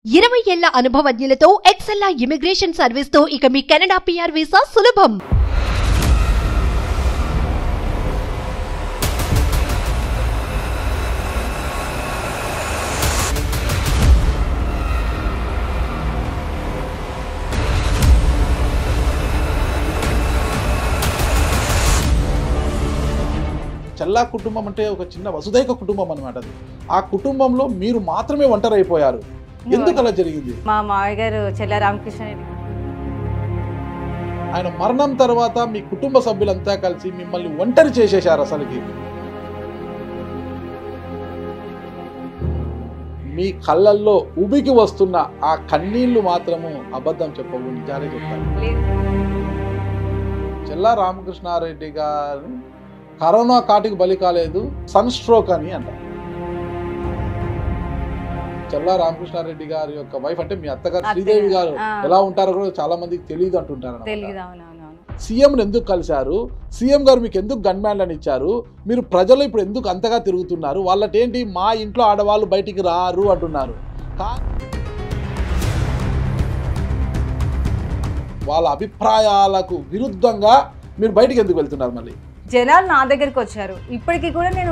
ఇరవై ఏళ్ల అనుభవజ్ఞులతో ఎక్సెల్లా immigration service తో ఇక మీ కెనడా పిఆర్ వీసా సులభం చల్లా కుటుంబం అంటే ఒక చిన్న వసుదైక కుటుంబం అనమాట అది ఆ కుటుంబంలో మీరు మాత్రమే ఒంటరి అయిపోయారు ఎందుకు అలా జరిగింది మా మావయ్య గారు చెల్ల రామకృష్ణ రెడ్డి ఆయన మరణం తర్వాత మీ కుటుంబ సభ్యులంతా కలిసి మిమ్మల్ని ఒంటరి చేసేశారు అసలుకి మీ కళ్ళల్లో ఉబికి వస్తున్న ఆ కన్నీళ్లు మాత్రము అబద్ధం చెప్పవు నిజాలే చెప్తారు లేదు. చెల్లా రామకృష్ణారెడ్డి గారు కరోనా కాటికి బలి కాలేదు సన్ స్ట్రోక్ అని అంటారు చెల్లా రామకృష్ణారెడ్డి గారి యొక్క వైఫ్ అంటే మీ అత్తగారు అత్తగారు. శ్రీదేవి గారు ఆ. ఎలా ఉంటారో కూడా చాలా మందికి తెలియదు అంటుంటారు తెలియదు అవునవునవును సీఎం ఎందుకు కలిశారు సీఎం గారు మీకు ఎందుకు గన్మ్యాన్లను ఇచ్చారు మీరు ప్రజలు ఇప్పుడు ఎందుకు అంతగా తిరుగుతున్నారు వాళ్ళటేంటి మా ఇంట్లో ఆడవాళ్ళు బయటికి రారు అంటున్నారు కా- వాళ్ళ అభిప్రాయాలకు విరుద్ధంగా మీరు బయటికి ఎందుకు వెళ్తున్నారు మళ్ళీ జనాలు నా దగ్గరికి వచ్చారు ఇప్పటికీ కూడా నేను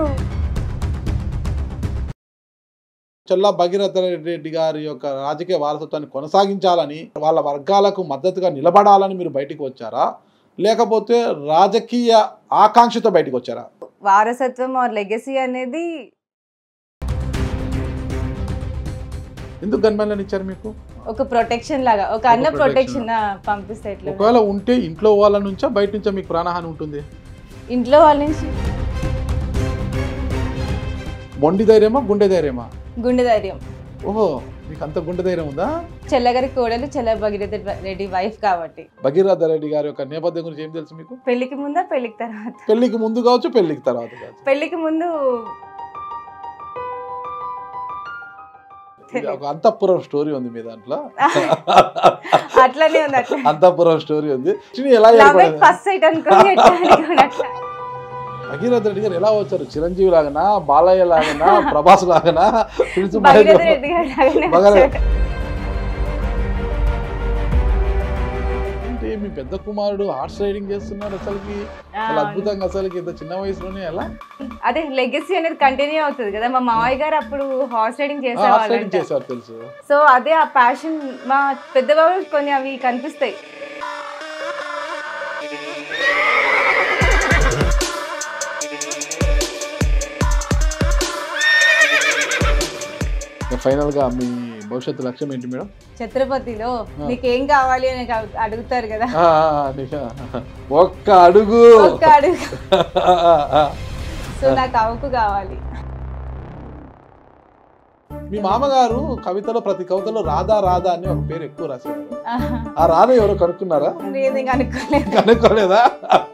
చల్లా భగీరథ రెడ్డి గారి యొక్క రాజకీయ వారసత్వాన్ని కొనసాగించాలని వాళ్ళ వర్గాలకు మద్దతుగా నిలబడాలని మీరు బయటికి వచ్చారా లేకపోతే రాజకీయ ఆకాంక్షతో బయటికి వచ్చారా వారసత్వం ఆర్ లెగసీ అనేది ఎందుకు గన్మ్యాన్లను ఇచ్చారు మీకు ఒక ప్రొటెక్షన్ లాగా ఒక అన్న ఒక ప్రొటెక్షన్ పంపిస్తే ఎట్లా ఒకవేళ ఉంటే ఇంట్లో వాళ్ళ నుంచా బయట నుంచా మీకు ప్రాణహాని ఉంటుంది ఇంట్లో వాళ్ళ నుంచి మొండి ధైర్యమా గుండె ధైర్యమా గుండె ధైర్యం ఓహో మీకు అంత గుండె ధైర్యం ఉందా చెల్లగారి కోడలు చెల్ల భగీరథ రెడ్డి వైఫ్ కాబట్టి భగీరథ రెడ్డి గారి యొక్క నేపథ్యం గురించి ఏం తెలుసు మీకు పెళ్లికి ముందా పెళ్లికి తర్వాత పెళ్లికి ముందు కావచ్చు పెళ్లికి తర్వాత కావచ్చు పెళ్లికి ముందు ఇది ఒక అంతఃపురం స్టోరీ ఉంది మీ దాంట్లో అట్లనే ఉంది అట్లా అంతఃపురం స్టోరీ ఉంది చిన్ని ఎలా లవ్ ఏర్పడింది? ఫస్ట్ సైట్ అనుకుని ఎట్లా అనుకుని అట్లా భగీరథ రెడ్డి గారు ఎలా వచ్చారు చిరంజీవి లాగనా బాలయ్య లాగనా ప్రభాస్ లాగనా ప్రిన్స్ భగీరథ మహేష్ రెడ్డి గారు లాగానే భగీరథ- వచ్చారు. అంటే మీ పెద్ద కుమారుడు హార్స్ రైడింగ్ చేస్తున్నాడు అసలుకి ఆ, అసలు అద్భుతంగా అసలుకి ఇంత చిన్న వయసులోనే ఎలా అదే లెగసీ అనేది కంటిన్యూ అవుతుంది కదా మా మావయ్య గారు అప్పుడు హార్స్ రైడింగ్ హార్స్ రైడింగ్ చేసేవాళ్ళు చేశారు తెలుసు సో అదే ఆ ప్యాషన్ మా పెద్దబాబు కొన్ని అవి కనిపిస్తాయి ఫైనల్ గా మీ భవిష్యత్తు లక్ష్యం ఏంటి మేడం ఛత్రపతిలో మీకు ఏం కావాలి అని అడు- అడుగుతారు కదా ఆ, ఆ, నీకు ఒక్క అడుగు ఒక్క అడుగు సో నాకు అవుకు కావాలి మీ మామగారు కవితలో ప్రతి కవితలో రాధా రాధా అని ఒక పేరు ఎక్కువ రాశారు ఆహా. ఆ రాధ ఎవరో కనుక్కున్నారా నేను ఇంకా అనుకోలేదు కనుక్కోలేదా